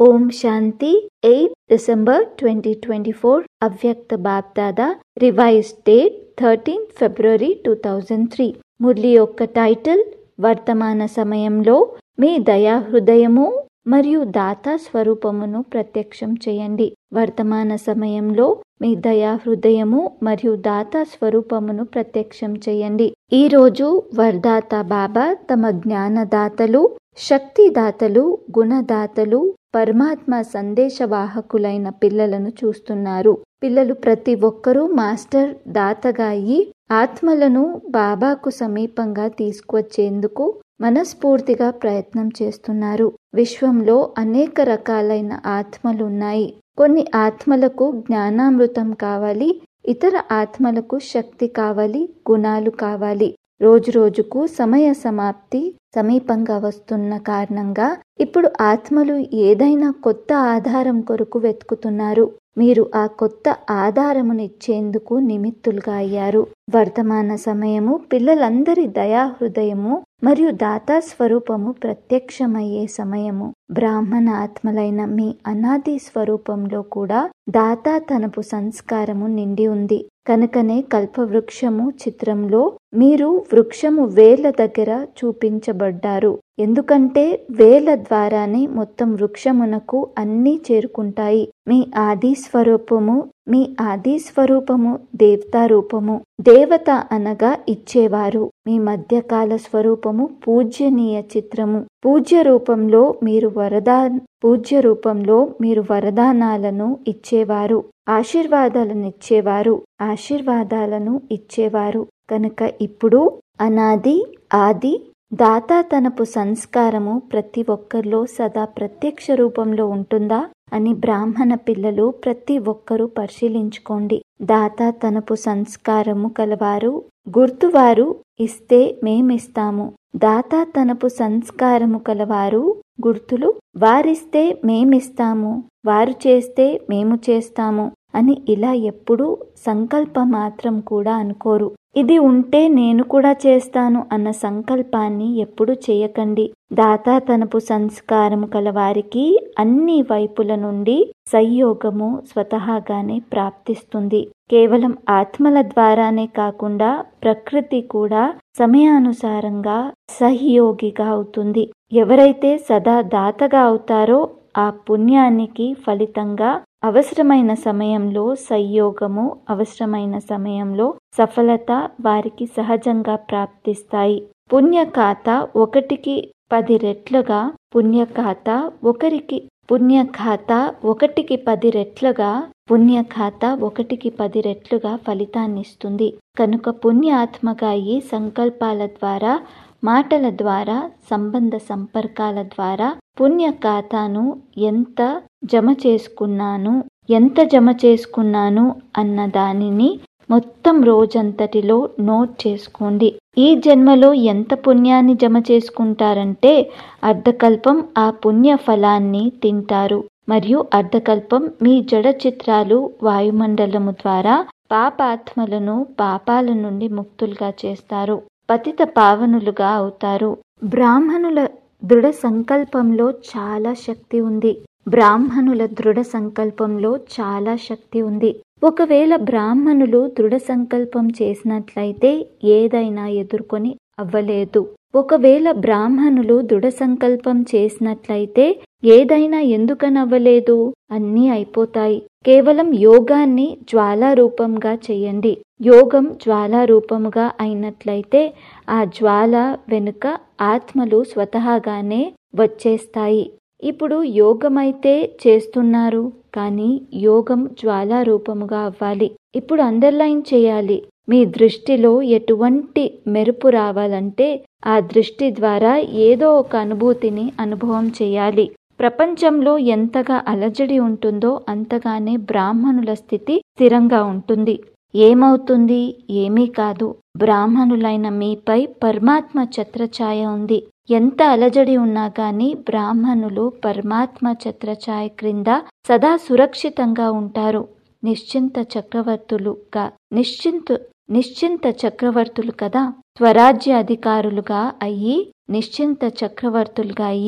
ఓం Shanti eight December twenty twenty four Avyakt BapDada revise date thirteen February two thousand three Murali యొక్క title వర్తమాన సమయంలో మీ దయా హృదయము మరియు దాతా స్వరూపమును ప్రత్యక్షం చేయండి వర్తమాన సమయంలో మీ దయా హృదయము మరియు దాతా స్వరూపమును ప్రత్యక్షం చేయండి ఈ రోజు వర్దాత బాబా తమ జ్ఞానదాతలు శక్తిదాతలు గుణదాతలు పరమాత్మ సందేశవాహకులైన పిల్లలను చూస్తున్నారు పిల్లలు ప్రతి ఒక్కరూ మాస్టర్ దాతగా అయి ఆత్మలను బాబాకు సమీపంగా తీసుకువచ్చేందుకు మనస్ఫూర్తిగా ప్రయత్నం చేస్తున్నారు విశ్వంలో అనేక రకాలైన ఆత్మలు ఉన్నాయి కొన్ని ఆత్మలకు జ్ఞానామృతం కావాలి ఇతర ఆత్మలకు శక్తి కావాలి గుణాలు కావాలి రోజు రోజుకు సమయ సమాప్తి సమీపంగా వస్తున్న కారణంగా ఇప్పుడు ఆత్మలు ఏదైనా కొత్త ఆధారం కొరకు వెతుకుతున్నారు మీరు ఆ కొత్త ఆధారమునిచ్చేందుకు నిమిత్తులుగా అయ్యారు వర్తమాన సమయము పిల్లలందరి దయా హృదయము మరియు దాతా స్వరూపము ప్రత్యక్షమయ్యే సమయము బ్రాహ్మణ ఆత్మలైన మీ అనాది స్వరూపంలో కూడా దాతా తనపు సంస్కారము నిండి ఉంది కనుకనే కల్పవృక్షము చిత్రంలో మీరు వృక్షము వేల దగ్గర చూపించబడ్డారు ఎందుకంటే వేల ద్వారానే మొత్తం వృక్షమునకు అన్నీ చేరుకుంటాయి మీ ఆది స్వరూపము మీ ఆది స్వరూపము దేవతా రూపము దేవత అనగా ఇచ్చేవారు మీ మధ్యకాల స్వరూపము పూజ్యనీయ చిత్రము పూజ్య రూపంలో మీరు వరదా పూజ్య రూపంలో మీరు వరదానాలను ఇచ్చేవారు ఆశీర్వాదాలను ఇచ్చేవారు ఆశీర్వాదాలను ఇచ్చేవారు కనుక ఇప్పుడు అనాది ఆది దాతా తనపు సంస్కారము ప్రతి ఒక్కరిలో సదా ప్రత్యక్ష రూపంలో ఉంటుందా అని బ్రాహ్మణ పిల్లలు ప్రతి ఒక్కరూ పరిశీలించుకోండి దాతా తనపు సంస్కారము కలవారు గుర్తువారు ఇస్తే మేమిస్తాము దాతా తనపు సంస్కారము కలవారు గుర్తులు వారిస్తే మేమిస్తాము వారు చేస్తే మేము చేస్తాము అని ఇలా ఎప్పుడూ సంకల్ప మాత్రం కూడా అనుకోరు ఇది ఉంటే నేను కూడా చేస్తాను అన్న సంకల్పాన్ని ఎప్పుడు చేయకండి దాతా తనపు సంస్కారము కలవారికి అన్ని వైపుల నుండి సంయోగము స్వతహాగానే ప్రాప్తిస్తుంది కేవలం ఆత్మల ద్వారానే కాకుండా ప్రకృతి కూడా సమయానుసారంగా సహయోగిగా అవుతుంది ఎవరైతే సదా దాతగా అవుతారో ఆ పుణ్యానికి ఫలితంగా అవసరమైన సమయంలో సంయోగము అవసరమైన సమయంలో సఫలత వారికి సహజంగా ప్రాప్తిస్తాయి పుణ్యఖాత ఒకటికి పది రెట్లుగా పుణ్యఖాత ఒకరికి పుణ్యఖాత ఒకటికి పది రెట్లుగా పుణ్యఖాత ఒకటికి పది రెట్లుగా ఫలితాన్నిస్తుంది కనుక పుణ్యాత్మగా ఈ సంకల్పాల ద్వారా మాటల ద్వారా సంబంధ సంపర్కాల ద్వారా పుణ్య ఖాతాను ఎంత జమ చేసుకున్నాను ఎంత జమ చేసుకున్నాను అన్న దానిని మొత్తం రోజంతటిలో నోట్ చేసుకోండి ఈ జన్మలో ఎంత పుణ్యాన్ని జమ చేసుకుంటారంటే అర్ధకల్పం ఆ పుణ్య ఫలాన్ని తింటారు మరియు అర్ధకల్పం మీ జడ చిత్రాలు వాయుమండలము ద్వారా పాపాత్మలను పాపాల నుండి ముక్తులుగా చేస్తారు పతిత పావనులుగా అవుతారు బ్రాహ్మణుల దృఢ సంకల్పంలో చాలా శక్తి ఉంది బ్రాహ్మణుల దృఢ సంకల్పంలో చాలా శక్తి ఉంది ఒకవేళ బ్రాహ్మణులు దృఢ సంకల్పం చేసినట్లయితే ఏదైనా ఎదుర్కొని అవ్వలేదు ఒకవేళ బ్రాహ్మణులు దృఢ సంకల్పం చేసినట్లయితే ఏదైనా ఎందుకనవ్వలేదు అన్నీ అయిపోతాయి కేవలం యోగాన్ని జ్వాలారూపంగా చేయండి యోగం జ్వాలారూపముగా అయినట్లయితే ఆ జ్వాల వెనుక ఆత్మలు స్వతహాగానే వచ్చేస్తాయి ఇప్పుడు యోగమైతే చేస్తున్నారు కానీ యోగం జ్వాలారూపముగా అవ్వాలి ఇప్పుడు అండర్లైన్ చేయాలి మీ దృష్టిలో ఎటువంటి మెరుపు రావాలంటే ఆ దృష్టి ద్వారా ఏదో ఒక అనుభూతిని అనుభవం చేయాలి ప్రపంచంలో ఎంతగా అలజడి ఉంటుందో అంతగానే బ్రాహ్మణుల స్థితి స్థిరంగా ఉంటుంది ఏమవుతుంది ఏమీ కాదు బ్రాహ్మణులైన మీపై పరమాత్మ ఛత్రఛాయ ఉంది ఎంత అలజడి ఉన్నా కానీ బ్రాహ్మణులు పరమాత్మ ఛత్రఛాయ క్రింద సదా సురక్షితంగా ఉంటారు నిశ్చింత చక్రవర్తులుగా నిశ్చింత నిశ్చింత చక్రవర్తులు కదా స్వరాజ్య అధికారులుగా అయ్యి నిశ్చింత చక్రవర్తులుగా అయ్యి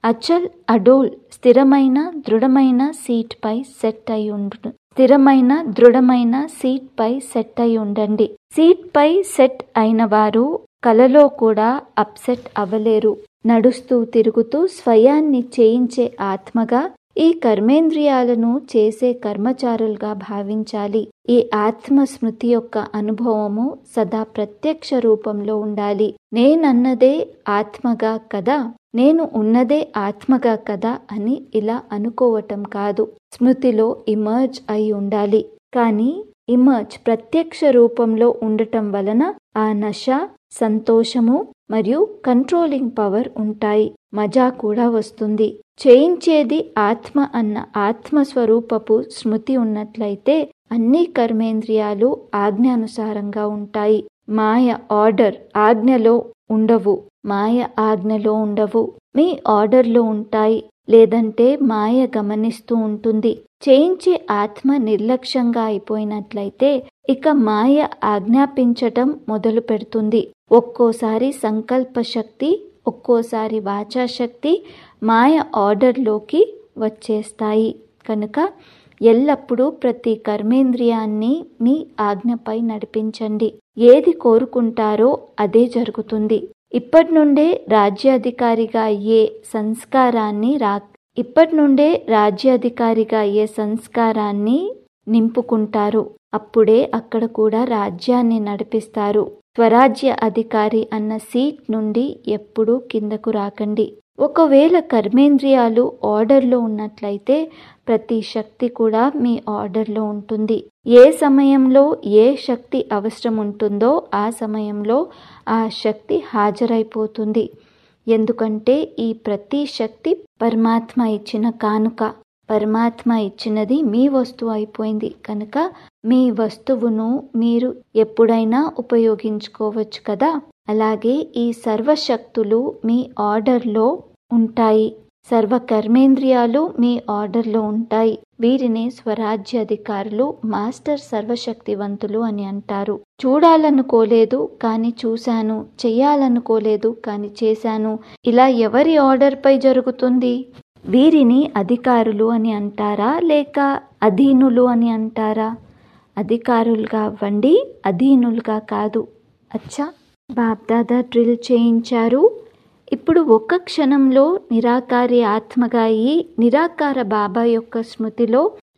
అచల్ అడోల్ స్థిరమైన దృఢమైన సీట్ పై సెట్ అయి ఉండు స్థిరమైన దృఢమైన సీట్ పై సెట్ అయి ఉండండి సీట్ పై సెట్ అయిన వారు కలలో కూడా అప్సెట్ అవ్వలేరు నడుస్తూ తిరుగుతూ స్వయాన్ని చేయించే ఆత్మగా ఈ కర్మేంద్రియాలను చేసే కర్మచారులుగా భావించాలి ఈ ఆత్మ స్మృతి యొక్క అనుభవము సదా ప్రత్యక్ష రూపంలో ఉండాలి నేనన్నదే ఆత్మగా కదా నేను ఉన్నదే ఆత్మగా కదా అని ఇలా అనుకోవటం కాదు స్మృతిలో ఇమర్జ్ అయి ఉండాలి కానీ ఇమర్జ్ ప్రత్యక్ష రూపంలో ఉండటం వలన ఆ నశ సంతోషము మరియు కంట్రోలింగ్ పవర్ ఉంటాయి మజా కూడా వస్తుంది చేయించేది ఆత్మ అన్న ఆత్మస్వరూపపు స్మృతి ఉన్నట్లయితే అన్ని కర్మేంద్రియాలు ఆజ్ఞానుసారంగా ఉంటాయి మాయ ఆర్డర్ ఆజ్ఞలో ఉండవు మాయ ఆజ్ఞలో ఉండవు మీ ఆర్డర్లో ఉంటాయి లేదంటే మాయ గమనిస్తూ ఉంటుంది చేయించే ఆత్మ నిర్లక్ష్యంగా అయిపోయినట్లయితే ఇక మాయ ఆజ్ఞాపించటం మొదలు పెడుతుంది ఒక్కోసారి సంకల్ప శక్తి ఒక్కోసారి వాచాశక్తి మాయ ఆర్డర్లోకి వచ్చేస్తాయి కనుక ఎల్లప్పుడూ ప్రతి కర్మేంద్రియాన్ని మీ ఆజ్ఞపై నడిపించండి ఏది కోరుకుంటారో అదే జరుగుతుంది ఇప్పటి నుండే రాజ్యాధికారిగా అయ్యే సంస్కారాన్ని రా ఇప్పటి నుండే రాజ్యాధికారిగా అయ్యే సంస్కారాన్ని నింపుకుంటారు అప్పుడే అక్కడ కూడా రాజ్యాన్ని నడిపిస్తారు స్వరాజ్య అధికారి అన్న సీట్ నుండి ఎప్పుడూ కిందకు రాకండి ఒకవేళ కర్మేంద్రియాలు ఆర్డర్లో ఉన్నట్లయితే ప్రతి శక్తి కూడా మీ ఆర్డర్లో ఉంటుంది ఏ సమయంలో ఏ శక్తి అవసరం ఉంటుందో ఆ సమయంలో ఆ శక్తి హాజరైపోతుంది ఎందుకంటే ఈ ప్రతి శక్తి పరమాత్మ ఇచ్చిన కానుక పరమాత్మ ఇచ్చినది మీ వస్తువు అయిపోయింది కనుక మీ వస్తువును మీరు ఎప్పుడైనా ఉపయోగించుకోవచ్చు కదా అలాగే ఈ సర్వశక్తులు మీ ఆర్డర్లో ఉంటాయి సర్వ కర్మేంద్రియాలు మీ ఆర్డర్లో ఉంటాయి వీరిని స్వరాజ్య అధికారులు మాస్టర్ సర్వశక్తివంతులు అని అంటారు చూడాలనుకోలేదు కానీ చూశాను చెయ్యాలనుకోలేదు కానీ చేశాను ఇలా ఎవరి ఆర్డర్పై జరుగుతుంది వీరిని అధికారులు అని అంటారా లేక అధీనులు అని అంటారా అధికారులుగా అవ్వండి అధీనులుగా కాదు అచ్చా బాబ్దాదా డ్రిల్ చేయించారు ఇప్పుడు ఒక్క క్షణంలో నిరాకారి ఆత్మగా అయి నిరాకార బాబా యొక్క స్మృతిలో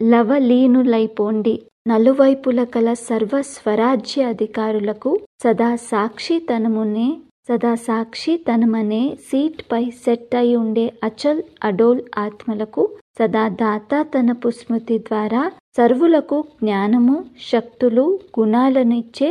లవలీనులైపోండి నలువైపుల కల సర్వ స్వరాజ్య అధికారులకు సదా సాక్షితనమునే సదా సాక్షి తనమనే సీట్ పై సెట్ అయి ఉండే అచల్ అడోల్ ఆత్మలకు సదా దాతాతనపు స్మృతి ద్వారా సర్వులకు జ్ఞానము శక్తులు గుణాలనిచ్చే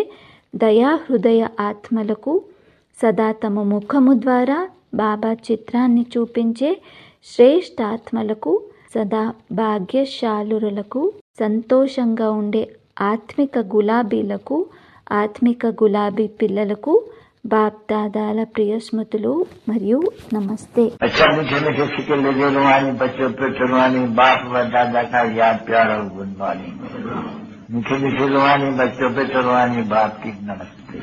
దయాహృదయ ఆత్మలకు సదా తమ ముఖము ద్వారా బాబా చిత్రాన్ని చూపించే శ్రేష్ఠాత్మలకు సదా భాగ్యశాలురులకు సంతోషంగా ఉండే ఆత్మిక గులాబీలకు ఆత్మిక గులాబీ పిల్లలకు బాప్దాదాల ప్రియ స్మృతులు మరియు నమస్తే अच्छा मीठे मीठे सिक्के लगे रुहानी बच्चों पे चुनवानी बाप व दादा का याद प्यार और गुड मॉर्निंग मीठे मीठे रुहानी बच्चों पे चुनवानी बाप की नमस्ते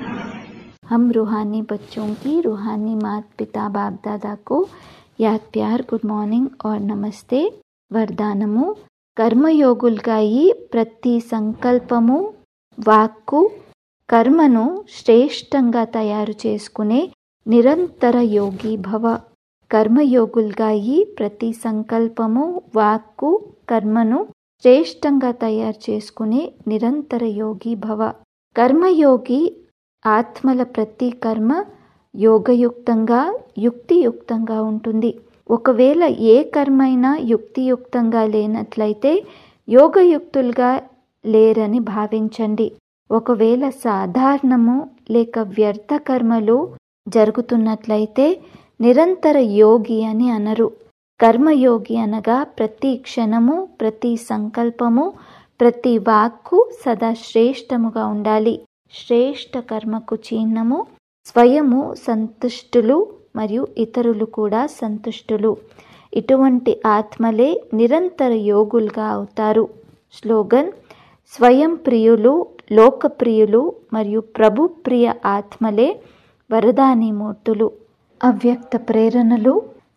हम रूहानी बच्चों की रूहानी माता पिता बाप दादा को याद प्यार గుడ్ మార్నింగ్ और నమస్తే వరదానము కర్మయోగులుగా ఈ ప్రతి సంకల్పము వాక్కు కర్మను శ్రేష్టంగా తయారు చేసుకునే నిరంతర యోగి భవ కర్మయోగులుగా ఈ ప్రతి సంకల్పము వాక్కు కర్మను శ్రేష్టంగా తయారు చేసుకునే నిరంతర యోగి భవ కర్మయోగి ఆత్మల ప్రతి కర్మ యోగయుక్తంగా యుక్తియుక్తంగా ఉంటుంది ఒకవేళ ఏ కర్మైనా యుక్తియుక్తంగా లేనట్లయితే యోగయుక్తులుగా లేరని భావించండి ఒకవేళ సాధారణము లేక వ్యర్థ కర్మలు జరుగుతున్నట్లయితే నిరంతర యోగి అని అనరు కర్మయోగి అనగా ప్రతి క్షణము ప్రతి సంకల్పము ప్రతి వాక్కు సదా శ్రేష్టముగా ఉండాలి శ్రేష్ట కర్మకు చిహ్నము స్వయము సంతుష్టులు మరియు ఇతరులు కూడా సంతుష్టులు ఇటువంటి ఆత్మలే నిరంతర యోగులుగా అవుతారు స్లోగన్ స్వయం ప్రియులు లోకప్రియులు మరియు ప్రభు ప్రియ ఆత్మలే వరదాని మూర్తులు అవ్యక్త ప్రేరణలు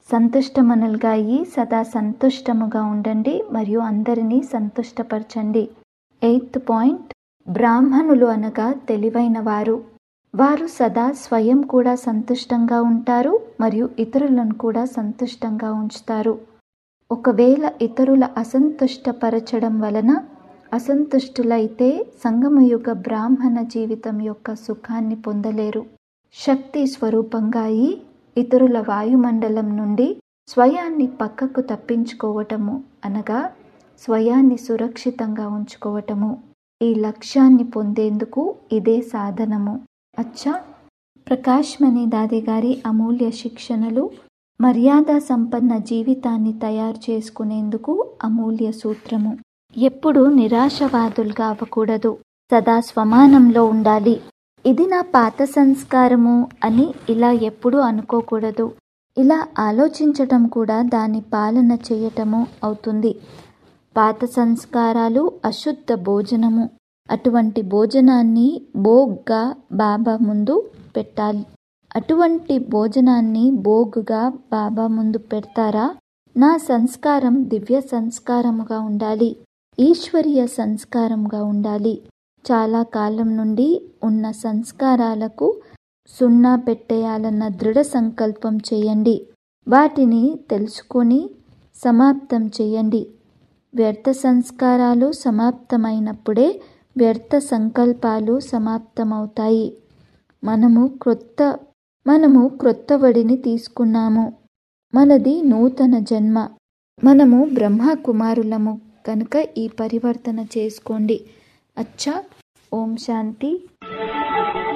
సంతుష్టమనులుగా అయ్యి సదా సంతుష్టముగా ఉండండి మరియు అందరినీ సంతుష్టపరచండి ఎయిత్ పాయింట్ బ్రాహ్మణులు అనగా తెలివైన వారు వారు సదా స్వయం కూడా సంతుష్టంగా ఉంటారు మరియు ఇతరులను కూడా సంతుష్టంగా ఉంచుతారు ఒకవేళ ఇతరుల అసంతుష్టపరచడం వలన అసంతుష్టులైతే సంగమయుగ బ్రాహ్మణ జీవితం యొక్క సుఖాన్ని పొందలేరు శక్తి స్వరూపంగా అయి ఇతరుల వాయుమండలం నుండి స్వయాన్ని పక్కకు తప్పించుకోవటము అనగా స్వయాన్ని సురక్షితంగా ఉంచుకోవటము ఈ లక్ష్యాన్ని పొందేందుకు ఇదే సాధనము అచ్చా ప్రకాష్ మణి దాది గారి అమూల్య శిక్షణలు మర్యాద సంపన్న జీవితాన్ని తయారు చేసుకునేందుకు అమూల్య సూత్రము ఎప్పుడు నిరాశవాదులుగా అవ్వకూడదు సదా స్వమానంలో ఉండాలి ఇది నా పాత సంస్కారము అని ఇలా ఎప్పుడూ అనుకోకూడదు ఇలా ఆలోచించటం కూడా దాని పాలన చేయటము అవుతుంది పాత సంస్కారాలు అశుద్ధ భోజనము అటువంటి భోజనాన్ని భోగ్గా బాబా ముందు పెట్టాలి అటువంటి భోజనాన్ని భోగుగా బాబా ముందు పెడతారా నా సంస్కారం దివ్య సంస్కారముగా ఉండాలి ఈశ్వరీయ సంస్కారంగా ఉండాలి చాలా కాలం నుండి ఉన్న సంస్కారాలకు సున్నా పెట్టేయాలన్న దృఢ సంకల్పం చేయండి వాటిని తెలుసుకొని సమాప్తం చేయండి వ్యర్థ సంస్కారాలు సమాప్తమైనప్పుడే వ్యర్థ సంకల్పాలు సమాప్తమవుతాయి మనము క్రొత్త మనము క్రొత్త వడిని తీసుకున్నాము మనది నూతన జన్మ మనము బ్రహ్మ కుమారులము కనుక ఈ పరివర్తన చేసుకోండి అచ్చా ఓం శాంతి